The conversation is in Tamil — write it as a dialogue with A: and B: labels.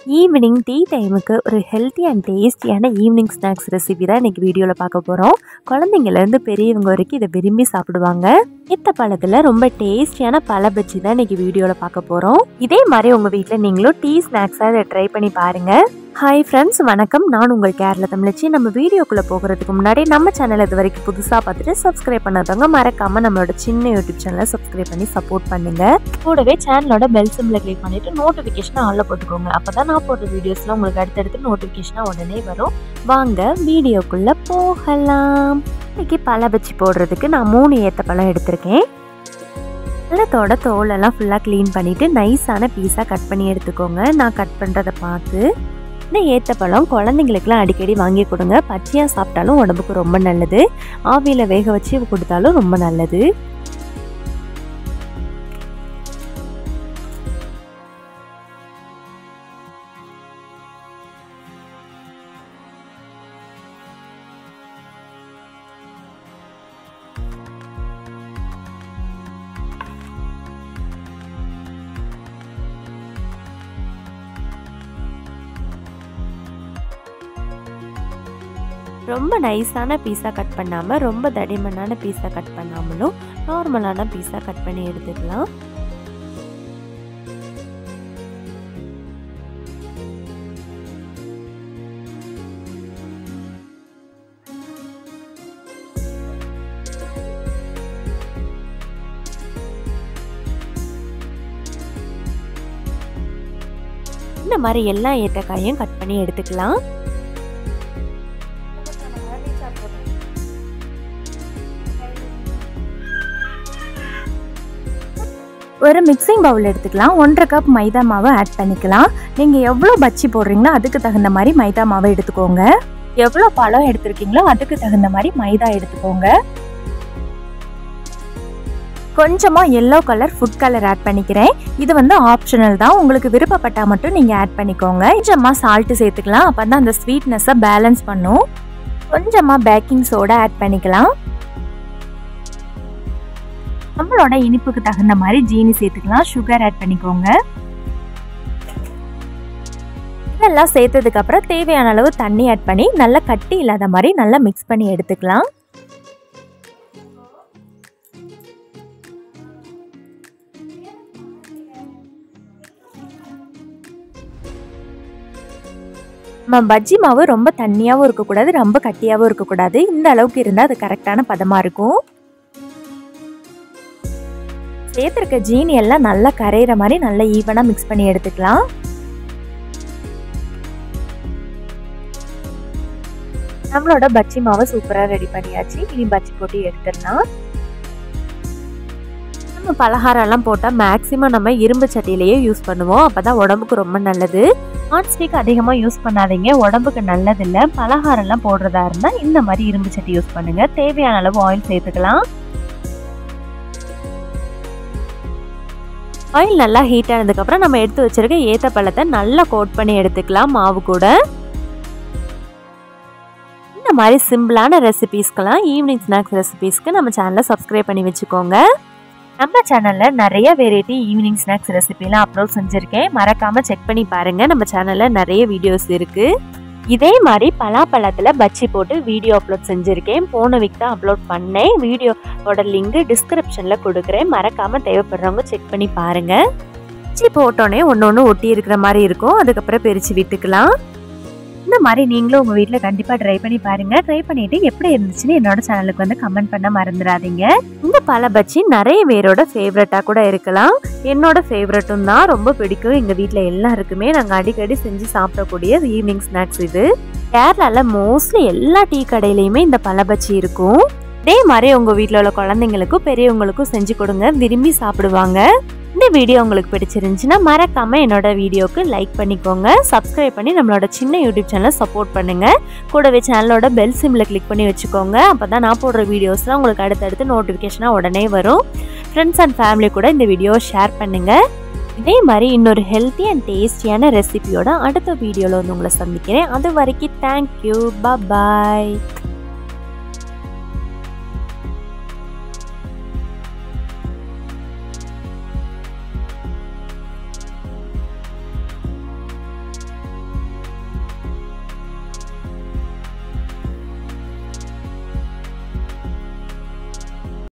A: ஈவினிங் டீ டைமுக்கு ஒரு ஹெல்த்தி அண்ட் டேஸ்டியான ஈவினிங் ஸ்நாக்ஸ் ரெசிபி தான் இன்றைக்கி வீடியோவில் பார்க்க போகிறோம் குழந்தைங்கலேருந்து பெரியவங்க வரைக்கும் இதை விரும்பி சாப்பிடுவாங்க இத்த பழத்தில் ரொம்ப டேஸ்டியான பழ பஜ்ஜி தான் இன்றைக்கி வீடியோவில் பார்க்க போகிறோம் இதே மாதிரி உங்கள் வீட்டில் நீங்களும் டீ ஸ்நாக்ஸாக இதை ட்ரை பண்ணி பாருங்கள் ஹாய் ஃப்ரெண்ட்ஸ் வணக்கம் நான் உங்கள் கேரள தமிழச்சி நம்ம வீடியோக்குள்ளே போகிறதுக்கு முன்னாடி நம்ம சேனல் இது வரைக்கும் புதுசாக பார்த்துட்டு சப்ஸ்கிரைப் பண்ணாதவங்க மறக்காமல் நம்மளோட சின்ன யூடியூப் சேனலை சப்ஸ்கிரைப் பண்ணி சப்போர்ட் பண்ணுங்கள் கூடவே சேனலோட பெல் சிம்மில் கிளிக் பண்ணிவிட்டு நோட்டிஃபிகேஷனை ஆளில் போட்டுக்கோங்க அப்போ தான் நான் போடுற வீடியோஸ்லாம் உங்களுக்கு அடுத்தடுத்து நோட்டிஃபிகேஷனாக உடனே வரும் வாங்க வீடியோக்குள்ளே போகலாம் இன்னைக்கு பழ பச்சி போடுறதுக்கு நான் மூணு ஏத்த பழம் எடுத்திருக்கேன் பழத்தோட தோலெல்லாம் ஃபுல்லாக க்ளீன் பண்ணிவிட்டு நைஸான பீஸாக கட் பண்ணி எடுத்துக்கோங்க நான் கட் பண்ணுறதை பார்த்து இந்த ஏத்த பழம் குழந்தைங்களுக்குலாம் அடிக்கடி வாங்கி கொடுங்க பச்சையாக சாப்பிட்டாலும் உடம்புக்கு ரொம்ப நல்லது ஆவியில் வேக வச்சு கொடுத்தாலும் ரொம்ப நல்லது ரொம்ப நைஸான பீஸாக கட் பண்ணாமல் ரொம்ப தடிமனான பீஸாக கட் பண்ணாமலும் நார்மலான பீஸாக கட் பண்ணி எடுத்துக்கலாம் இந்த மாதிரி எல்லா ஏத்தக்காயும் கட் பண்ணி எடுத்துக்கலாம் ஒரு மிக்சிங் பவுல் எடுத்துக்கலாம் ஒன்றரை கப் மைதா மாவை ஆட் பண்ணிக்கலாம் நீங்கள் எவ்வளோ பச்சி போடுறீங்களோ அதுக்கு தகுந்த மாதிரி மைதா மாவை எடுத்துக்கோங்க எவ்வளோ பழம் எடுத்திருக்கீங்களோ அதுக்கு தகுந்த மாதிரி மைதா எடுத்துக்கோங்க கொஞ்சமாக yellow colour food colour add பண்ணிக்கிறேன் இது வந்து ஆப்ஷனல் தான் உங்களுக்கு விருப்பப்பட்டால் மட்டும் நீங்கள் ஆட் பண்ணிக்கோங்க கொஞ்சமாக சால்ட்டு சேர்த்துக்கலாம் அப்போ தான் அந்த ஸ்வீட்னஸை பேலன்ஸ் பண்ணும் கொஞ்சமாக பேக்கிங் சோடா ஆட் பண்ணிக்கலாம் நம்மளோட இனிப்புக்கு தகுந்த மாதிரி ஜீனி சேர்த்துக்கலாம் சுகர் ஆட் பண்ணிக்கோங்க இதெல்லாம் சேர்த்ததுக்கு அப்புறம் தேவையான அளவு தண்ணி ஆட் பண்ணி நல்லா கட்டி இல்லாத மாதிரி நல்லா மிக்ஸ் பண்ணி எடுத்துக்கலாம் நம்ம பஜ்ஜி மாவு ரொம்ப தண்ணியாகவும் இருக்கக்கூடாது ரொம்ப கட்டியாகவும் இருக்கக்கூடாது இந்த அளவுக்கு இருந்தால் அது கரெக்டான பதமாக இருக்கும் சேர்த்துருக்க ஜீனி எல்லாம் நல்லா கரையிற மாதிரி நல்லா ஈவனாக மிக்ஸ் பண்ணி எடுத்துக்கலாம் நம்மளோட பச்சி மாவை சூப்பராக ரெடி பண்ணியாச்சு இனி பச்சி போட்டு எடுத்துடலாம் நம்ம பலகாரம்லாம் போட்டால் மேக்ஸிமம் நம்ம இரும்பு சட்டியிலேயே யூஸ் பண்ணுவோம் அப்போ தான் உடம்புக்கு ரொம்ப நல்லது நான்ஸ்டிக் அதிகமாக யூஸ் பண்ணாதீங்க உடம்புக்கு நல்லதில்லை பலகாரம்லாம் போடுறதா இருந்தால் இந்த மாதிரி இரும்பு சட்டி யூஸ் பண்ணுங்கள் தேவையான அளவு ஆயில் சேர்த்துக்கலாம் ஆயில் நல்லா ஹீட் ஆனதுக்கப்புறம் நம்ம எடுத்து வச்சிருக்க ஏத்த பழத்தை நல்லா கோட் பண்ணி எடுத்துக்கலாம் மாவு கூட இந்த மாதிரி சிம்பிளான ரெசிபீஸ்க்கெல்லாம் ஈவினிங் ஸ்நாக்ஸ் ரெசிபீஸ்க்கு நம்ம சேனலை சப்ஸ்கிரைப் பண்ணி வச்சுக்கோங்க நம்ம சேனலில் நிறைய வெரைட்டி ஈவினிங் ஸ்நாக்ஸ் ரெசிபிலாம் அப்லோட் செஞ்சுருக்கேன் மறக்காமல் செக் பண்ணி பாருங்கள் நம்ம சேனலில் நிறைய வீடியோஸ் இருக்குது இதே மாதிரி பலாப்பழத்தில் பச்சி போட்டு வீடியோ அப்லோட் செஞ்சுருக்கேன் போன வீக் தான் அப்லோட் பண்ணேன் வீடியோவோட லிங்க் டிஸ்கிரிப்ஷனில் கொடுக்குறேன் மறக்காமல் தேவைப்படுறவங்க செக் பண்ணி பாருங்கள் பச்சி போட்டோன்னே ஒன்று ஒன்று ஒட்டி இருக்கிற மாதிரி இருக்கும் அதுக்கப்புறம் பிரித்து விட்டுக்கலாம் இந்த மாதிரி நீங்களும் உங்கள் வீட்டில் கண்டிப்பாக ட்ரை பண்ணி பாருங்கள் ட்ரை பண்ணிவிட்டு எப்படி இருந்துச்சுன்னு என்னோட சேனலுக்கு வந்து கமெண்ட் பண்ண மறந்துடாதீங்க இந்த பல பச்சி நிறைய பேரோட ஃபேவரட்டாக கூட இருக்கலாம் என்னோட ஃபேவரட்டும் தான் ரொம்ப பிடிக்கும் எங்கள் வீட்டில் எல்லாருக்குமே நாங்கள் அடிக்கடி செஞ்சு சாப்பிடக்கூடிய ஈவினிங் ஸ்நாக்ஸ் இது கேரளாவில் மோஸ்ட்லி எல்லா டீ கடையிலையுமே இந்த பல பச்சி இருக்கும் இதே மாதிரி உங்கள் வீட்டில் உள்ள குழந்தைங்களுக்கும் பெரியவங்களுக்கும் செஞ்சு கொடுங்க விரும்பி சாப்பிடுவாங்க இந்த வீடியோ உங்களுக்கு பிடிச்சிருந்துச்சுன்னா மறக்காம என்னோட வீடியோக்கு லைக் பண்ணிக்கோங்க சப்ஸ்கிரைப் பண்ணி நம்மளோட சின்ன யூடியூப் சேனலை சப்போர்ட் பண்ணுங்க கூடவே சேனலோட பெல் சிம்மில் கிளிக் பண்ணி வச்சுக்கோங்க அப்போ தான் நான் போடுற வீடியோஸ்லாம் உங்களுக்கு அடுத்தடுத்து நோட்டிஃபிகேஷனாக உடனே வரும் ஃப்ரெண்ட்ஸ் அண்ட் ஃபேமிலி கூட இந்த வீடியோவை ஷேர் பண்ணுங்க இதே மாதிரி இன்னொரு ஹெல்த்தி அண்ட் டேஸ்டியான ரெசிபியோட அடுத்த வீடியோவில் வந்து உங்களை சந்திக்கிறேன் அது வரைக்கும் தேங்க்யூ பாய்